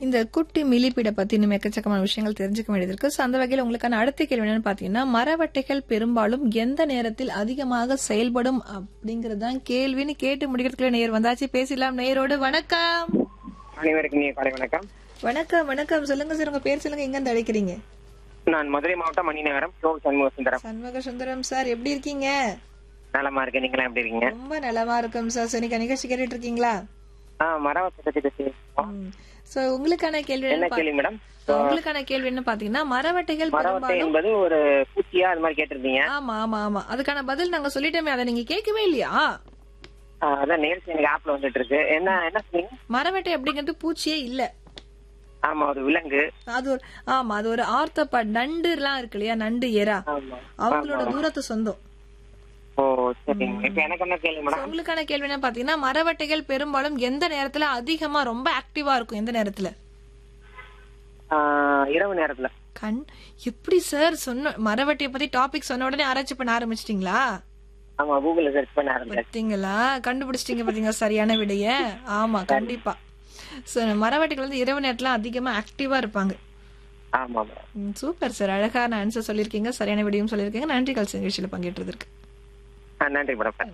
இந்த குட்டி மிலிப்பீடை பத்தி இன்னும் எக்கச்சக்கமான விஷயங்கள் தெரிஞ்சுக்க வேண்டியது இருக்கு So, அந்த வகையில் உங்களுக்கான அடுத்த கேள்வி என்னன்னு பாத்தீங்கன்னா மரவட்டைகள் பெரும்பாலும் எந்த நேரத்தில் அதிகமாக செயல்படும் அப்படிங்கறது தான் கேள்வின்னு கேட்டு முடிக்கிறதுக்குள்ள நேர் வந்தாச்சு பேசலாம் நேரோடு வணக்கம் அனைவருக்கும் நீ காலை வணக்கம் வணக்கம் வணக்கம் சொல்லுங்க சார் உங்க பேர் சொல்லுங்க எங்க இருந்து அழைக்கிறீங்க நான் மதுரை மாவட்டம் மணிநகரம் சோ சண்முக சுந்தரம் சண்முக சுந்தரம் சார் எப்படி இருக்கீங்க நலமா இருக்கேன் நீங்களா எப்படி இருக்கீங்க ரொம்ப நலமா இருக்கும் சார் சரி நிகழ்ச்சி கேட்டுட்டு இருக்கீங்களா ஆ மரவத்தை பத்தி பேசுவோம் சோ உங்களுக்கான கேள்வி என்ன என்னன்னு கேள்வி மேடம் பா- உங்களுக்கான கேள்வி என்ன பாத்தீங்கன்னா மரவட்டைகள் மரவத்தை பெரும்பாலும் என்பது ஒரு பூச்சியா அது மாதிரி கேட்டிருந்தீங்க ஆமா ஆமா ஆமா அதுக்கான பதில் நாங்க சொல்லிட்டோமே அதை நீங்க கேட்கவே இல்லையா ஆ, அதான் நிகழ்ச்சி எனக்கு ஆப்ல வந்துட்டு இருக்கு என்ன என்ன சொன்னீங்க மரவட்டை அப்படிங்கிறது பூச்சியே இல்ல ஆமா ஒரு விலங்கு அது ஒரு ஆமா அது ஒரு ஆர்த்தப்ப நண்டு எல்லாம் இருக்கு இல்லையா நண்டு எரா ஆமா அவங்களோட தூரத்து சொந்தம் ஓ சரிங்க இப்ப எனக்கு என்ன கேள்வி So, மேடம் உங்களுக்கான கேள்வி என்ன பாத்தீங்கன்னா மரவட்டைகள் பெரும்பாலும் எந்த நேரத்துல அதிகமா ரொம்ப ஆக்டிவா இருக்கும் எந்த நேரத்துல ஆ, இரவு நேரத்துல கண் எப்படி சார் சொன்ன மரவட்டையை பத்தி டாபிக் சொன்ன உடனே ஆராய்ச்சி பண்ண ஆரம்பிச்சிட்டீங்களா ஆமா கூகுள்ல சர்ச் பண்ண ஆரம்பிச்சேன் பாத்தீங்களா கண்டுபிடிச்சிட்டீங்க பாத்தீங்க சரியான விடைய ஆமா கண்டிப்பா சோ மரவட்டைகள் வந்து இரவு நேரத்துல அதிகமா ஆக்டிவா இருப்பாங்க ஆமா மேடம் ம், சூப்பர் சார் அழகான ஆன்சர் சொல்லியிருக்கீங்க சரியான விடையும் சொல்லியிருக்கீங்க நன்றி கல்சி நிகழ்ச்சியில பங்கேற்றதற்கு ஆ, நன்றி மேடம்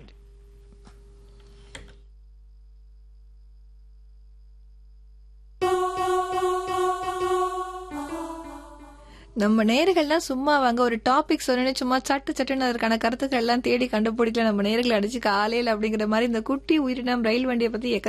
நம்ம நேர்கள்லாம் சும்மா வாங்க ஒரு டாபிக் சொன்னோன்னே சும்மா சட்டு சட்டுன்னு அதற்கான கருத்துக்கள் எல்லாம் தேடி கண்டுபிடிக்கல நம்ம நேர்களை அடிச்சு காலையில் அப்படிங்கிற மாதிரி இந்த குட்டி உயிரினம் ரயில் வண்டியை பத்தி எக்க